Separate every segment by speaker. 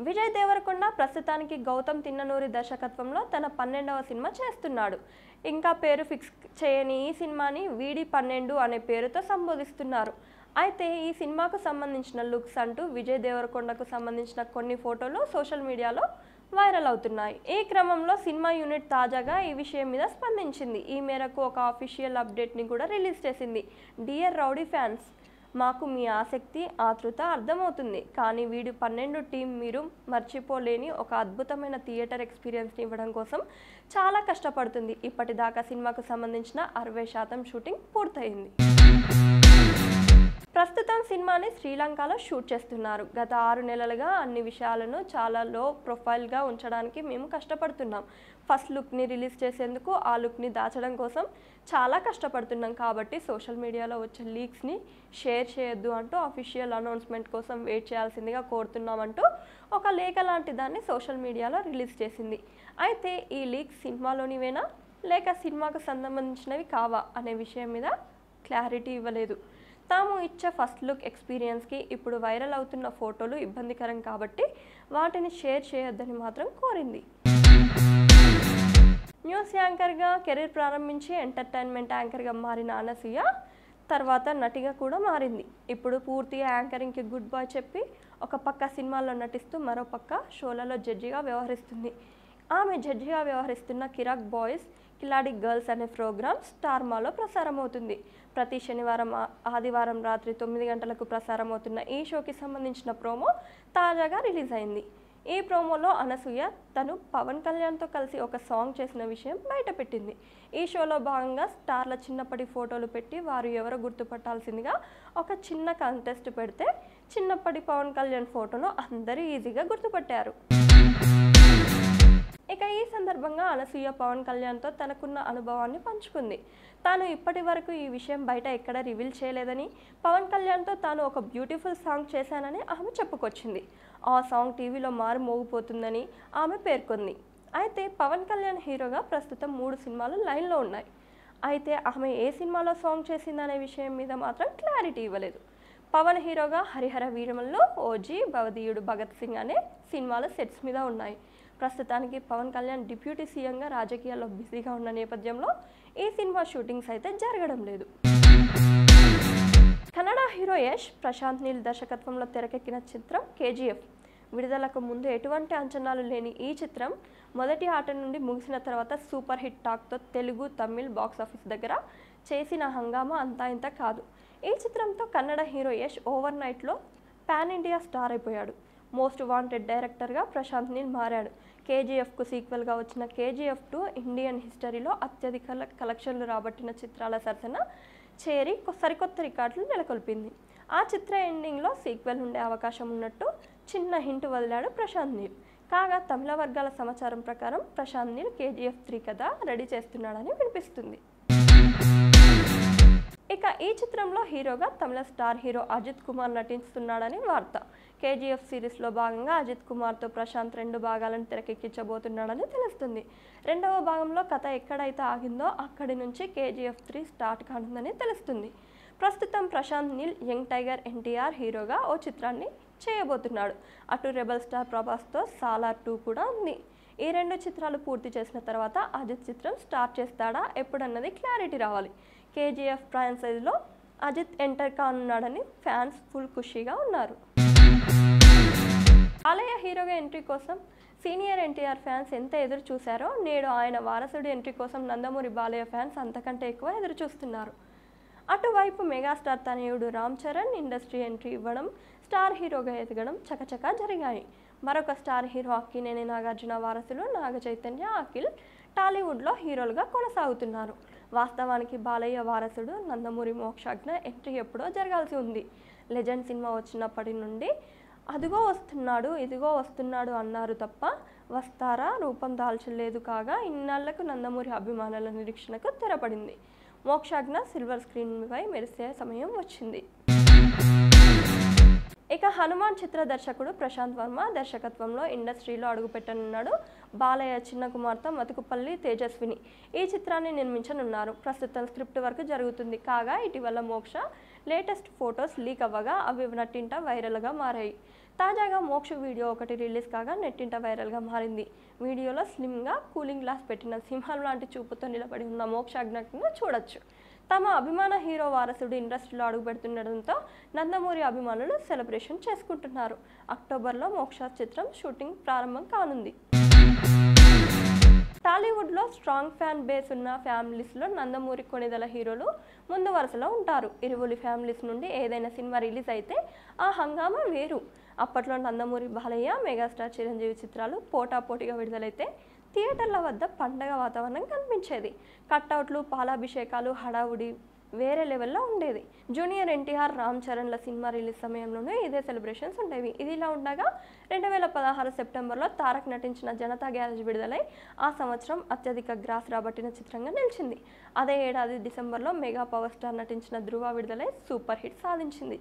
Speaker 1: విజయ్ దేవరకొండ ప్రస్తుతానికి గౌతమ్ తిన్ననూరి దర్శకత్వంలో తన పన్నెండవ సినిమా చేస్తున్నాడు ఇంకా పేరు ఫిక్స్ చేయని ఈ సినిమాని వీడి పన్నెండు అనే పేరుతో సంబోధిస్తున్నారు అయితే ఈ సినిమాకు సంబంధించిన లుక్స్ అంటూ విజయ్ దేవరకొండకు సంబంధించిన కొన్ని ఫోటోలు సోషల్ మీడియాలో వైరల్ అవుతున్నాయి ఈ క్రమంలో సినిమా యూనిట్ తాజాగా ఈ విషయం మీద స్పందించింది ఈ మేరకు ఒక అఫీషియల్ అప్డేట్ని కూడా రిలీజ్ చేసింది డియర్ రౌడీ ఫ్యాన్స్ మాకు మీ ఆసక్తి ఆతృత అర్థమవుతుంది కానీ వీడి పన్నెండు టీం మీరు మర్చిపోలేని ఒక అద్భుతమైన థియేటర్ ఎక్స్పీరియన్స్ని ఇవ్వడం కోసం చాలా కష్టపడుతుంది ఇప్పటిదాకా సినిమాకు సంబంధించిన అరవై శాతం షూటింగ్ పూర్తయింది ప్రస్తుతం సినిమాని శ్రీలంకలో షూట్ చేస్తున్నారు గత ఆరు నెలలుగా అన్ని విషయాలను చాలా లో ప్రొఫైల్గా ఉంచడానికి మేము కష్టపడుతున్నాం ఫస్ట్ లుక్ని రిలీజ్ చేసేందుకు ఆ లుక్ని దాచడం కోసం చాలా కష్టపడుతున్నాం కాబట్టి సోషల్ మీడియాలో వచ్చే లీక్స్ని షేర్ చేయొద్దు అంటూ అఫీషియల్ అనౌన్స్మెంట్ కోసం వెయిట్ చేయాల్సిందిగా కోరుతున్నామంటూ ఒక లేఖ లాంటి దాన్ని సోషల్ మీడియాలో రిలీజ్ చేసింది అయితే ఈ లీక్స్ సినిమాలోనివేనా లేక సినిమాకు సంబంధించినవి కావా అనే విషయం మీద క్లారిటీ ఇవ్వలేదు తాము ఇచ్చే ఫస్ట్ లుక్ ఎక్స్పీరియన్స్కి ఇప్పుడు వైరల్ అవుతున్న ఫోటోలు ఇబ్బందికరం కాబట్టి వాటిని షేర్ చేయొద్దని మాత్రం కోరింది న్యూస్ యాంకర్గా కెరీర్ ప్రారంభించి ఎంటర్టైన్మెంట్ యాంకర్గా మారిన అనసూయ తర్వాత నటిగా కూడా మారింది ఇప్పుడు పూర్తిగా యాంకరింగ్కి గుడ్ బాయ్ చెప్పి ఒక పక్క సినిమాల్లో నటిస్తూ మరో పక్క షోలలో జడ్జిగా వ్యవహరిస్తుంది ఆమె జడ్జిగా వ్యవహరిస్తున్న కిరాక్ బాయ్స్ కిలాడి గర్ల్స్ అనే ప్రోగ్రామ్ స్టార్ మాలో ప్రసారం అవుతుంది ప్రతి శనివారం ఆ- ఆదివారం రాత్రి తొమ్మిది గంటలకు ప్రసారం అవుతున్న ఈ షోకి సంబంధించిన ప్రోమో తాజాగా రిలీజ్ అయింది ఈ ప్రోమోలో అనసూయ తను పవన్ కళ్యాణ్తో కలిసి ఒక సాంగ్ చేసిన విషయం బయటపెట్టింది ఈ షోలో భాగంగా స్టార్ల చిన్నప్పటి ఫోటోలు పెట్టి వారు ఎవరో గుర్తుపట్టాల్సిందిగా ఒక చిన్న కంటెస్ట్ పెడితే చిన్నప్పటి పవన్ కళ్యాణ్ ఫోటోను అందరూ ఈజీగా గుర్తుపట్టారు ఇక ఈ సందర్భంగా అనసూయ పవన్ కళ్యాణ్తో తనకున్న అనుభవాన్ని పంచుకుంది తాను ఇప్పటి వరకు ఈ విషయం బయట ఎక్కడ రివీల్ చేయలేదని పవన్ కళ్యాణ్తో తాను ఒక బ్యూటిఫుల్ సాంగ్ చేశానని ఆమె చెప్పుకొచ్చింది ఆ సాంగ్ టీవీలో మారు మోగిపోతుందని ఆమె పేర్కొంది అయితే పవన్ కళ్యాణ్ హీరోగా ప్రస్తుతం మూడు సినిమాలు లైన్లో ఉన్నాయి అయితే ఆమె ఏ సినిమాలో సాంగ్ చేసిందనే విషయం మీద మాత్రం క్లారిటీ ఇవ్వలేదు పవన్ హీరోగా హరిహర వీరమల్లో ఓజీ భవదీయుడు భగత్ సింగ్ అనే సినిమాలు సెట్స్ మీద ఉన్నాయి ప్రస్తుతానికి పవన్ కళ్యాణ్ డిప్యూటీ సీఎంగా రాజకీయాల్లో బిజీగా ఉన్న నేపథ్యంలో ఈ సినిమా షూటింగ్స్ అయితే జరగడం లేదు కన్నడ హీరో యష్ ప్రశాంత్ నీల్ దర్శకత్వంలో తెరకెక్కిన చిత్రం కేజీఎఫ్ విడుదలకు ముందు ఎటువంటి అంచనాలు లేని ఈ చిత్రం మొదటి ఆట నుండి ముగిసిన తర్వాత సూపర్ హిట్ టాక్తో తెలుగు తమిళ్ బాక్స్ ఆఫీస్ దగ్గర చేసిన హంగామా అంతా ఇంత కాదు ఈ చిత్రంతో కన్నడ హీరో యష్ ఓవర్ నైట్లో పాన్ ఇండియా స్టార్ అయిపోయాడు మోస్ట్ వాంటెడ్ డైరెక్టర్గా ప్రశాంత్ నీల్ మారాడు కేజీఎఫ్కు సీక్వెల్గా వచ్చిన కేజీఎఫ్ టూ ఇండియన్ హిస్టరీలో అత్యధిక కల- కలెక్షన్లు రాబట్టిన చిత్రాల సరసన చేరి కొ- సరికొత్త రికార్డులు నెలకొల్పింది ఆ చిత్ర ఎండింగ్లో సీక్వెల్ ఉండే అవకాశం ఉన్నట్టు చిన్న హింట్ వదిలాడు ప్రశాంత్ నీల్ కాగా తమిళ వర్గాల సమాచారం ప్రకారం ప్రశాంత్ నీల్ కేజీఎఫ్ త్రీ కథ రెడీ చేస్తున్నాడని వినిపిస్తుంది ఇక ఈ చిత్రంలో హీరోగా తమిళ స్టార్ హీరో అజిత్ కుమార్ నటిస్తున్నాడని వార్త కేజీఎఫ్ సిరీస్లో భాగంగా అజిత్ కుమార్తో ప్రశాంత్ రెండు భాగాలను తెరకెక్కించబోతున్నాడని తెలుస్తుంది రెండవ భాగంలో కథ ఎక్కడైతే ఆగిందో అక్కడి నుంచి కేజీఎఫ్ త్రీ స్టార్ట్ కానుందని తెలుస్తుంది ప్రస్తుతం Prashanth Neel young tiger NTR హీరోగా ఓ చిత్రాన్ని చేయబోతున్నాడు అటు రెబల్ స్టార్ ప్రభాస్తో సాలార్ టూ కూడా ఉంది ఈ రెండు చిత్రాలు పూర్తి చేసిన తర్వాత అజిత్ చిత్రం స్టార్ట్ చేస్తాడా ఎప్పుడన్నది క్లారిటీ రావాలి కేజీఎఫ్ ఫ్రాంచైజ్లో అజిత్ ఎంటర్ కానున్నాడని ఫ్యాన్స్ ఫుల్ ఖుషీగా ఉన్నారు బాలయ్య హీరోగా ఎంట్రీ కోసం సీనియర్ ఎన్టీఆర్ ఫ్యాన్స్ ఎంత ఎదురు చూశారో నేడు ఆయన వారసుడి ఎంట్రీ కోసం నందమూరి బాలయ్య ఫ్యాన్స్ అంతకంటే ఎక్కువ ఎదురు చూస్తున్నారు అటువైపు మెగాస్టార్ తనయుడు రామ్ చరణ్ ఇండస్ట్రీ ఎంట్రీ ఇవ్వడం స్టార్ హీరోగా ఎదగడం చకచకా జరిగాయి మరొక స్టార్ హీరో అక్కినేని నాగార్జున వారసులు నాగ చైతన్య అఖిల్ టాలీవుడ్లో హీరోలుగా కొనసాగుతున్నారు వాస్తవానికి బాలయ్య వారసుడు నందమూరి మోక్షాజ్ఞ ఎంట్రీ ఎప్పుడో జరగాల్సి ఉంది లెజెండ్ సినిమా వచ్చినప్పటి నుండి అదిగో వస్తున్నాడు ఇదిగో వస్తున్నాడు అన్నారు తప్ప వస్తారా రూపం దాల్చలేదు కాగా ఇన్నాళ్లకు నందమూరి అభిమానుల నిరీక్షణకు తెరపడింది మోక్షాజ్ఞ సిల్వర్ స్క్రీన్పై మెరిసే సమయం వచ్చింది ఇక హనుమాన్ చిత్ర దర్శకుడు ప్రశాంత్ వర్మ దర్శకత్వంలో ఇండస్ట్రీలో అడుగుపెట్టనున్నాడు బాలయ్య చిన్న కుమార్తె మతుకుపల్లి తేజస్విని ఈ చిత్రాన్ని నిర్మించనున్నారు ప్రస్తుతం స్క్రిప్ట్ వర్క్ జరుగుతుంది కాగా ఇటీవల మోక్ష లేటెస్ట్ ఫొటోస్ లీక్ అవ్వగా అవి నట్టింట వైరల్గా మారాయి తాజాగా మోక్ష వీడియో ఒకటి రిలీజ్ కాగా నెట్టింట వైరల్గా మారింది వీడియోలో స్లిమ్గా కూలింగ్ గ్లాస్ పెట్టిన సింహం లాంటి చూపుతో నిలబడి ఉన్న మోక్ష అజ్ఞాతంగా చూడొచ్చు తమ అభిమాన హీరో వారసుడు ఇండస్ట్రీలో అడుగుపెడుతుండడంతో నందమూరి అభిమానులు సెలబ్రేషన్ చేసుకుంటున్నారు అక్టోబర్లో మోక్ష చిత్రం షూటింగ్ ప్రారంభం కానుంది టాలీవుడ్లో స్ట్రాంగ్ ఫ్యాన్ బేస్ ఉన్న ఫ్యామిలీస్లో నందమూరి కొనిదల హీరోలు ముందు వరుసలో ఉంటారు ఇరువురి ఫ్యామిలీస్ నుండి ఏదైనా సినిమా రిలీజ్ అయితే ఆ హంగామా వేరు అప్పట్లో నందమూరి బాలయ్య మెగాస్టార్ చిరంజీవి చిత్రాలు పోటాపోటీగా విడుదలైతే థియేటర్ల వద్ద పండగ వాతావరణం కనిపించేది కట్అవుట్లు పాలాభిషేకాలు హడావుడి వేరే లెవెల్లో ఉండేది జూనియర్ ఎన్టీఆర్ రామ్ చరణ్ల సినిమా రిలీజ్ సమయంలోనూ ఇదే సెలబ్రేషన్స్ ఉండేవి ఇది ఇలా ఉండగా రెండు వేల పదహారు సెప్టెంబర్లో తారక్ నటించిన జనతా గ్యారేజ్ విడుదలై ఆ సంవత్సరం అత్యధిక గ్రాస్ రాబట్టిన చిత్రంగా నిలిచింది అదే ఏడాది డిసెంబర్లో మెగా పవర్ స్టార్ నటించిన ధృవ విడుదలై సూపర్ హిట్ సాధించింది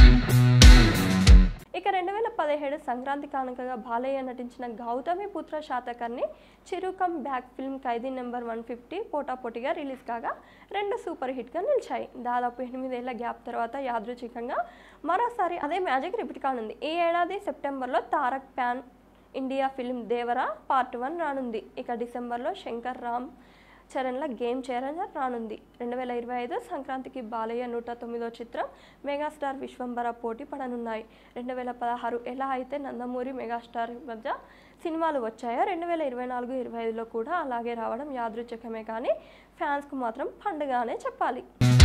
Speaker 1: ఇక రెండు వేల పదిహేడు సంక్రాంతి కానుకగా బాలయ్య నటించిన గౌతమి పుత్ర శాతకర్ణి చిరుకం back film Khaidi number one fifty పోటాపోటీగా రిలీజ్ కాగా రెండు సూపర్ హిట్గా నిలిచాయి దాదాపు ఎనిమిదేళ్ల గ్యాప్ తర్వాత యాదృచ్ఛికంగా మరోసారి అదే మ్యాజిక్ రిపీట్ కానుంది ఈ ఏడాది సెప్టెంబర్లో Tarak pan India film Devara part one రానుంది ఇక డిసెంబర్లో శంకర్ రామ్ చరణ్ల గేమ్ చేంజర్ రానుంది రెండు వేల ఇరవై ఐదు సంక్రాంతికి బాలయ్య నూట తొమ్మిదో చిత్రం మెగాస్టార్ విశ్వంబర పోటీ పడనున్నాయి రెండు వేల పదహారు ఎలా అయితే నందమూరి మెగాస్టార్ మధ్య సినిమాలు వచ్చాయో రెండు వేల ఇరవై నాలుగు ఇరవై ఐదులో కూడా అలాగే రావడం యాదృచ్ఛికమే కానీ ఫ్యాన్స్కు మాత్రం పండుగ అనే చెప్పాలి